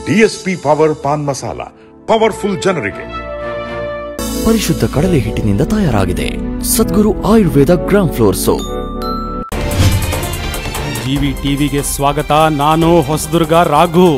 DSP power paan masala powerful ಜನರಿಗೆ ಪರಿಶುದ್ಧ ಕಡಲೆ ಹಿಟ್ಟಿನಿಂದ ತಯಾರಾಗಿದೆ Sadguru Ayurveda gram flour soap GV ಟಿವಿಗೆ ಸ್ವಾಗತ ನಾನು ಹೊಸದುರ್ಗ ರಾಘು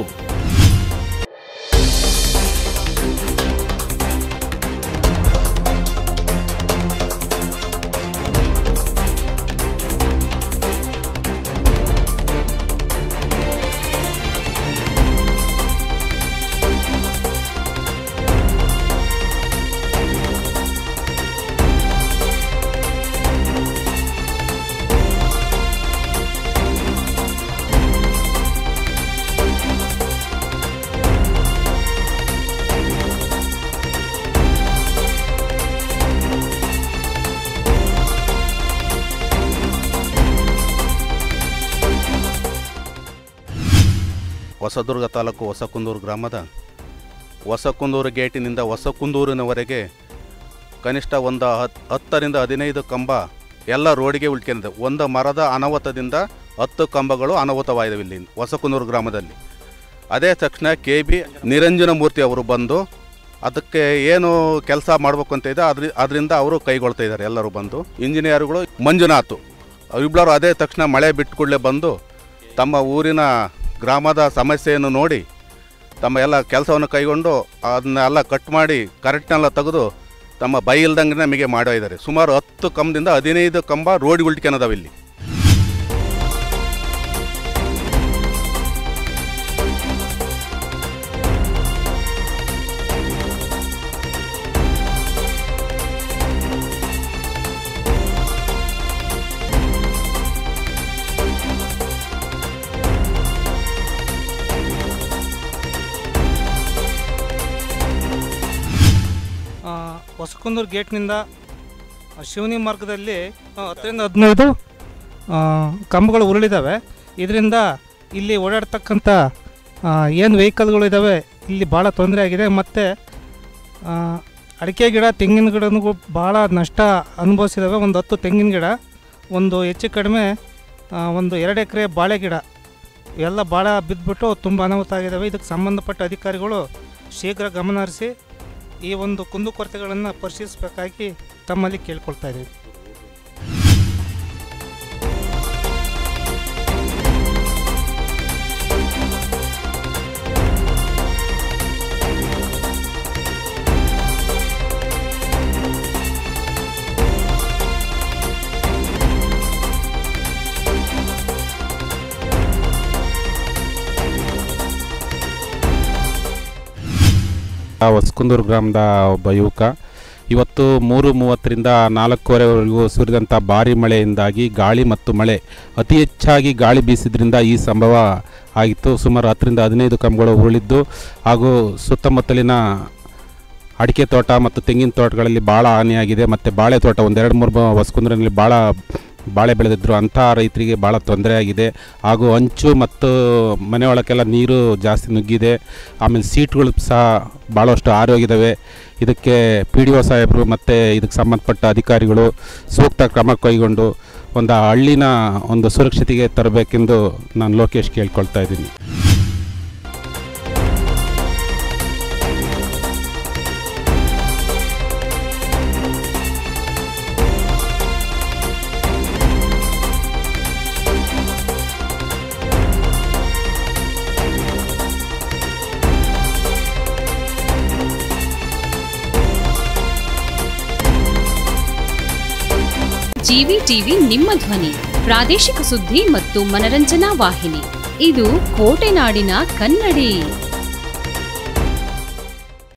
ಹೊಸದುರ್ಗ ತಾಲೂಕು ಹೊಸಕುಂದೂರು ಗ್ರಾಮದ ಹೊಸಕುಂದೂರು ಗೇಟಿನಿಂದ ಹೊಸಕುಂದೂರಿನವರೆಗೆ ಕನಿಷ್ಠ ಒಂದು ಹತ್ ಹತ್ತರಿಂದ ಹದಿನೈದು ಕಂಬ ಎಲ್ಲ ರೋಡಿಗೆ ಉಳ್ಕೊಂಡಿದೆ ಒಂದು ಮರದ ಅನಾಹುತದಿಂದ ಹತ್ತು ಕಂಬಗಳು ಅನಾಹುತವಾಯಿವೆ ಇಲ್ಲಿ ಹೊಸಕುಂದೂರು ಗ್ರಾಮದಲ್ಲಿ ಅದೇ ತಕ್ಷಣ ಕೆ ಬಿ ನಿರಂಜನ ಮೂರ್ತಿ ಅವರು ಬಂದು ಅದಕ್ಕೆ ಏನು ಕೆಲಸ ಮಾಡಬೇಕು ಅಂತ ಇದೆ ಅದ್ರ ಅದರಿಂದ ಅವರು ಕೈಗೊಳ್ತಾ ಇದ್ದಾರೆ ಎಲ್ಲರೂ ಬಂದು ಇಂಜಿನಿಯರ್ಗಳು ಮಂಜುನಾಥ್ ಇಬ್ಬರು ಅದೇ ತಕ್ಷಣ ಮಳೆ ಬಿಟ್ಟು ಕೂಡಲೇ ಬಂದು ತಮ್ಮ ಊರಿನ ಗ್ರಾಮದ ಸಮಸ್ಯೆಯನ್ನು ನೋಡಿ ತಮ್ಮ ಎಲ್ಲ ಕೆಲಸವನ್ನು ಕೈಗೊಂಡು ಅದನ್ನೆಲ್ಲ ಕಟ್ ಮಾಡಿ ಕರೆಕ್ಟ್ನೆಲ್ಲ ತೆಗೆದು ತಮ್ಮ ಬೈ ಇಲ್ದಂಗೆ ನಮಗೆ ಮಾಡೋ ಇದ್ದಾರೆ ಸುಮಾರು ಹತ್ತು ಕಂಬದಿಂದ ಹದಿನೈದು ಕಂಬ ರೋಡ್ ಉಲ್ಟಿಕೆನದಾವೆ ಇಲ್ಲಿ ಆ, ಹೊಸಕುಂದೂರು ಗೇಟ್ನಿಂದ ಶಿವನಿ ಮಾರ್ಗದಲ್ಲಿ ಆ, ಹತ್ತರಿಂದ ಹದಿನೈದು ಆ, ಕಂಬಗಳು ಉರುಳಿದ್ದಾವೆ ಇದರಿಂದ ಇಲ್ಲಿ ಓಡಾಡ್ತಕ್ಕಂಥ ಏನು ವೆಹಿಕಲ್ಗಳು ಇದ್ದಾವೆ ಇಲ್ಲಿ ಭಾಳ ತೊಂದರೆ ಆಗಿದೆ ಮತ್ತು ಅಡಿಕೆ ಗಿಡ ತೆಂಗಿನ ಗಿಡನೂ ಭಾಳ ನಷ್ಟ ಅನುಭವಿಸಿದಾವೆ ಒಂದು ಹತ್ತು ತೆಂಗಿನ ಗಿಡ ಒಂದು ಹೆಚ್ಚು ಕಡಿಮೆ ಆ, ಒಂದು ಎರಡು ಎಕರೆ ಬಾಳೆ ಗಿಡ ಎಲ್ಲ ಭಾಳ ಬಿದ್ದುಬಿಟ್ಟು ತುಂಬ ಅನಾಹುತ ಆಗಿದ್ದಾವೆ ಇದಕ್ಕೆ ಸಂಬಂಧಪಟ್ಟ ಅಧಿಕಾರಿಗಳು ಶೀಘ್ರ ಗಮನ ಹರಿಸಿ ಈ ಒಂದು ಕುಂದುಕೊರತೆಗಳನ್ನು ಪರಿಶೀಲಿಸಬೇಕಾಗಿ ತಮ್ಮಲ್ಲಿ ಕೇಳ್ಕೊಳ್ತಾ ಇದ್ದೀವಿ ಆ ಹೊಸಕುಂದೂರು ಗ್ರಾಮದ ಒಬ್ಬ ಯುವಕ ಇವತ್ತು ಮೂರು ಮೂವತ್ತರಿಂದ ನಾಲ್ಕೂವರೆವರೆಗೂ ಸುರಿದಂಥ ಭಾರಿ ಮಳೆಯಿಂದಾಗಿ ಗಾಳಿ ಮತ್ತು ಮಳೆ ಅತಿ ಹೆಚ್ಚಾಗಿ ಗಾಳಿ ಬೀಸಿದ್ರಿಂದ ಈ ಸಂಭವ ಆಗಿತ್ತು ಸುಮಾರು ಹತ್ತರಿಂದ ಹದಿನೈದು ಕಂಬಗಳು ಉರುಳಿದ್ದು ಹಾಗೂ ಸುತ್ತಮುತ್ತಲಿನ ಅಡಿಕೆ ತೋಟ ಮತ್ತು ತೆಂಗಿನ ತೋಟಗಳಲ್ಲಿ ಭಾಳ ಹಾನಿಯಾಗಿದೆ ಮತ್ತು ಬಾಳೆ ತೋಟ ಒಂದೆರಡು ಮೂರು ಹೊಸಕುಂದ್ರಲ್ಲಿ ಭಾಳ ಬಾಳೆ ಬೆಳೆದಿದ್ರು ಅಂಥ ರೈತರಿಗೆ ಭಾಳ ತೊಂದರೆ ಆಗಿದೆ ಹಾಗೂ ಅಂಚು ಮತ್ತು ಮನೆ ಒಳಕ್ಕೆಲ್ಲ ನೀರು ಜಾಸ್ತಿ ನುಗ್ಗಿದೆ ಆಮೇಲೆ ಸೀಟ್ಗಳು ಸಹ ಭಾಳಷ್ಟು ಆರೋಗಿದ್ದಾವೆ ಇದಕ್ಕೆ ಪಿ ಡಿ ಒ ಸಾಹೇಬರು ಮತ್ತು ಇದಕ್ಕೆ ಸಂಬಂಧಪಟ್ಟ ಅಧಿಕಾರಿಗಳು ಸೂಕ್ತ ಕ್ರಮ ಕೈಗೊಂಡು ಒಂದು ಹಳ್ಳಿನ ಒಂದು ಸುರಕ್ಷತೆಗೆ ತರಬೇಕೆಂದು ನಾನು ಲೋಕೇಶ್ ಕೇಳ್ಕೊಳ್ತಾ ಇದ್ದೀನಿ ಜಿವಿ ಟಿವಿ ನಿಮ್ಮ ಧ್ವನಿ ಪ್ರಾದೇಶಿಕ ಸುದ್ದಿ ಮತ್ತು ಮನರಂಜನಾ ವಾಹಿನಿ ಇದು ಕೋಟೆನಾಡಿನ ಕನ್ನಡಿ